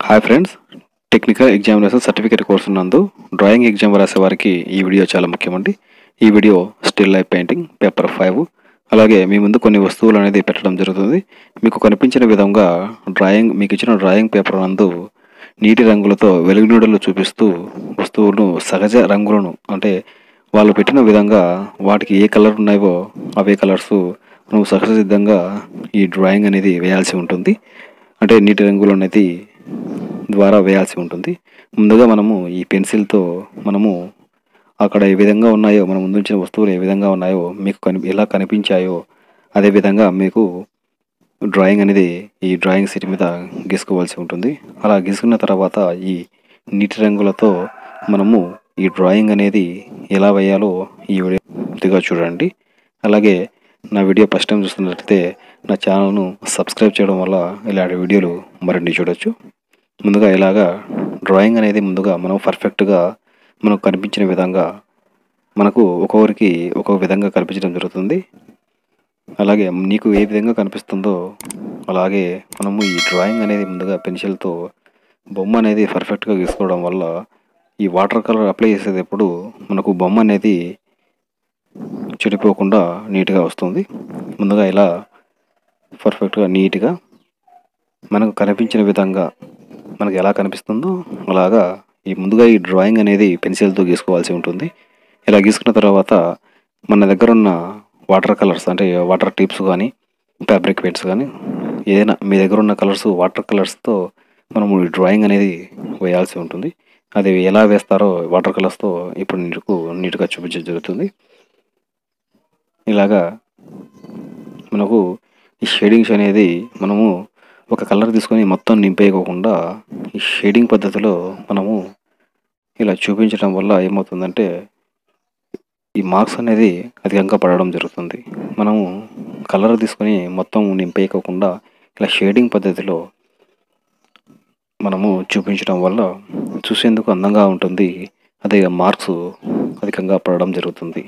hi friends technical examination certificate course నందు drawing exam రాసే వారికి ఈ వీడియో చాలా ముఖ్యమండి ఈ video still life painting paper five అలాగే మీ ముందు కొన్ని వస్తువులు అనేది పెట్టడం జరుగుతుంది మీకు కనిపించిన విధంగా డ్రాయింగ్ మీకు ఇచ్చిన డ్రాయింగ్ పేపర్ నందు నీటి రంగులతో వెలుగునీడలు చూపిస్తూ వస్తువులను సహజ రంగులను అంటే వాళ్ళు పెట్టిన విధంగా వాటికి ఏ కలర్ ఉన్నాయో అవే కలర్స్ మనం సహజ సిద్ధంగా ఈ డ్రాయింగ్ అనేది వేయాల్సి ఉంటుంది అంటే నీటి రంగులు అనేది ద్వారా వేయాల్సి ఉంటుంది ముందుగా మనము ఈ పెన్సిల్తో మనము అక్కడ ఏ విధంగా ఉన్నాయో మనం ముందు ఉంచిన వస్తువులు ఏ విధంగా ఉన్నాయో మీకు కని ఎలా కనిపించాయో అదే విధంగా మీకు డ్రాయింగ్ అనేది ఈ డ్రాయింగ్ షీట్ మీద గీసుకోవాల్సి ఉంటుంది అలా గీసుకున్న తర్వాత ఈ నీటి రంగులతో మనము ఈ డ్రాయింగ్ అనేది ఎలా వేయాలో ఈ వీడియో పూర్తిగా చూడండి అలాగే నా వీడియో ఫస్ట్ టైం చూస్తున్నట్లయితే నా ఛానల్ను సబ్స్క్రైబ్ చేయడం వల్ల ఇలాంటి వీడియోలు మరిన్ని చూడొచ్చు ముందుగా ఇలాగా డ్రాయింగ్ అనేది ముందుగా మనం పర్ఫెక్ట్గా మనకు కనిపించిన విధంగా మనకు ఒక్కొక్కరికి ఒక్కొక్క విధంగా కనిపించడం జరుగుతుంది అలాగే నీకు ఏ విధంగా కనిపిస్తుందో అలాగే మనము ఈ డ్రాయింగ్ అనేది ముందుగా పెన్సిల్తో బొమ్మ అనేది పర్ఫెక్ట్గా గీసుకోవడం వల్ల ఈ వాటర్ కలర్ అప్లై చేసేటప్పుడు మనకు బొమ్మ అనేది చెడిపోకుండా నీట్గా వస్తుంది ముందుగా ఇలా పర్ఫెక్ట్గా నీట్గా మనకు కనిపించిన విధంగా మనకు ఎలా కనిపిస్తుందో అలాగా ఈ ముందుగా ఈ డ్రాయింగ్ అనేది పెన్సిల్తో గీసుకోవాల్సి ఉంటుంది ఇలా గీసుకున్న తర్వాత మన దగ్గర ఉన్న వాటర్ కలర్స్ అంటే వాటర్ టిప్స్ కానీ ఫ్యాబ్రిక్ పెయింట్స్ కానీ ఏదైనా మీ దగ్గర ఉన్న కలర్స్ వాటర్ కలర్స్తో మనము ఈ డ్రాయింగ్ అనేది వేయాల్సి ఉంటుంది అది ఎలా వేస్తారో వాటర్ కలర్స్తో ఇప్పుడు నీకు నీట్గా చూపించడం జరుగుతుంది ఇలాగా మనకు ఈ షేడింగ్స్ అనేది మనము ఒక కలర్ తీసుకొని మొత్తం నింపేయకోకుండా ఈ షేడింగ్ పద్ధతిలో మనము ఇలా చూపించడం వల్ల ఏమవుతుందంటే ఈ మార్క్స్ అనేది అధికంగా పడడం జరుగుతుంది మనము కలర్ తీసుకొని మొత్తం నింపేయకోకుండా ఇలా షేడింగ్ పద్ధతిలో మనము చూపించడం వల్ల చూసేందుకు అందంగా ఉంటుంది అదే మార్క్స్ అధికంగా పడడం జరుగుతుంది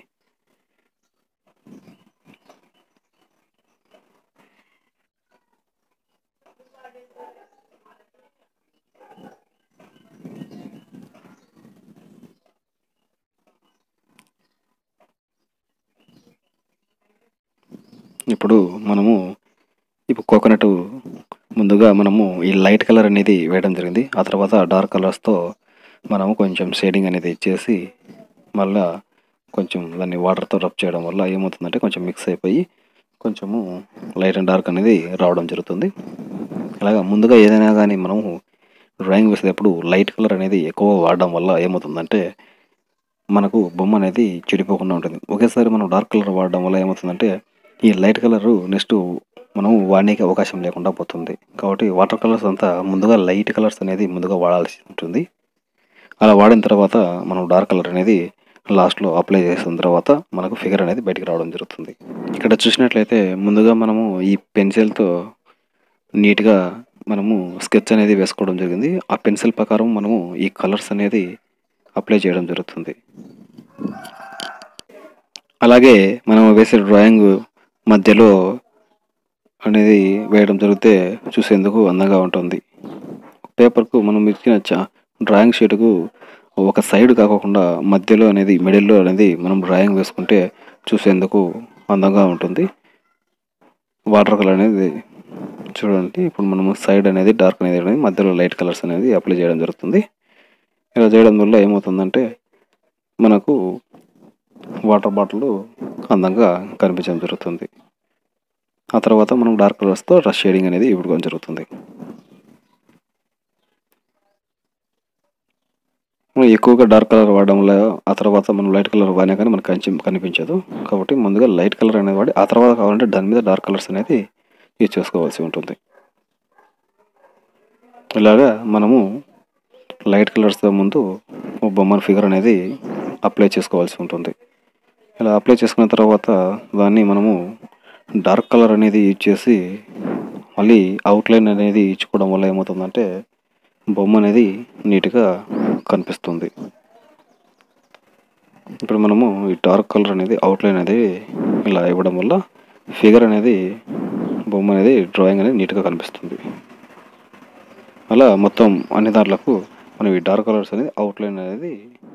ఇప్పుడు మనము ఇప్పుడు కోకోనట్ ముందుగా మనము ఈ లైట్ కలర్ అనేది వేయడం జరిగింది ఆ తర్వాత డార్క్ కలర్స్తో మనము కొంచెం షేడింగ్ అనేది ఇచ్చేసి మళ్ళా కొంచెం దాన్ని వాటర్తో రబ్ చేయడం వల్ల ఏమవుతుందంటే కొంచెం మిక్స్ అయిపోయి కొంచెము లైట్ అండ్ డార్క్ అనేది రావడం జరుగుతుంది అలాగా ముందుగా ఏదైనా కానీ మనము డ్రాయింగ్ వేసేటప్పుడు లైట్ కలర్ అనేది ఎక్కువ వాడడం వల్ల ఏమవుతుందంటే మనకు బొమ్మ అనేది చెడిపోకుండా ఉంటుంది ఒకేసారి మనం డార్క్ కలర్ వాడడం వల్ల ఏమవుతుందంటే ఈ లైట్ కలర్ నెక్స్ట్ మనం వాడడానికి అవకాశం లేకుండా పోతుంది కాబట్టి వాటర్ కలర్స్ అంతా ముందుగా లైట్ కలర్స్ అనేది ముందుగా వాడాల్సి ఉంటుంది అలా వాడిన తర్వాత మనం డార్క్ కలర్ అనేది లాస్ట్లో అప్లై చేసిన తర్వాత మనకు ఫిగర్ అనేది బయటికి రావడం జరుగుతుంది ఇక్కడ చూసినట్లయితే ముందుగా మనము ఈ పెన్సిల్తో నీట్గా మనము స్కెచ్ అనేది వేసుకోవడం జరిగింది ఆ పెన్సిల్ ప్రకారం మనము ఈ కలర్స్ అనేది అప్లై చేయడం జరుగుతుంది అలాగే మనం వేసే డ్రాయింగ్ మధ్యలో అనేది వేయడం జరిగితే చూసేందుకు అందంగా ఉంటుంది పేపర్కు మనం ఇచ్చిన చ డ్రాయింగ్ షీట్కు ఒక సైడ్ కాకుండా మధ్యలో అనేది మిడిల్లో అనేది మనం డ్రాయింగ్ వేసుకుంటే చూసేందుకు అందంగా ఉంటుంది వాటర్ కలర్ అనేది చూడండి ఇప్పుడు మనము సైడ్ అనేది డార్క్ అనేది అనేది మధ్యలో లైట్ కలర్స్ అనేది అప్లై చేయడం జరుగుతుంది ఇలా చేయడం వల్ల ఏమవుతుందంటే మనకు వాటర్ బాటిల్ అందంగా కనిపించడం జరుగుతుంది ఆ తర్వాత మనం డార్క్ కలర్స్తో రష్ షేడింగ్ అనేది ఇవ్వడం జరుగుతుంది ఎక్కువగా డార్క్ కలర్ వాడడం వల్ల ఆ తర్వాత మనం లైట్ కలర్ వాడినా కానీ మనకు కంచి కనిపించదు కాబట్టి ముందుగా లైట్ కలర్ అనేది వాడి ఆ తర్వాత కావాలంటే దాని మీద డార్క్ కలర్స్ అనేది యూజ్ చేసుకోవాల్సి ఉంటుంది ఇలాగా మనము లైట్ కలర్స్తో ముందు బొమ్మల ఫిగర్ అనేది అప్లై చేసుకోవాల్సి ఉంటుంది ఇలా అప్లై చేసుకున్న తర్వాత దాన్ని మనము డార్క్ కలర్ అనేది యూజ్ చేసి మళ్ళీ అవుట్లైన్ అనేది ఇచ్చుకోవడం వల్ల ఏమవుతుందంటే బొమ్మ అనేది నీట్గా కనిపిస్తుంది ఇప్పుడు మనము ఈ డార్క్ కలర్ అనేది అవుట్లైన్ అనేది ఇలా ఇవ్వడం వల్ల ఫిగర్ అనేది బొమ్మ అనేది డ్రాయింగ్ అనేది నీట్గా కనిపిస్తుంది అలా మొత్తం అన్ని దాంట్లకు మనం ఈ డార్క్ కలర్స్ అనేది అవుట్లైన్ అనేది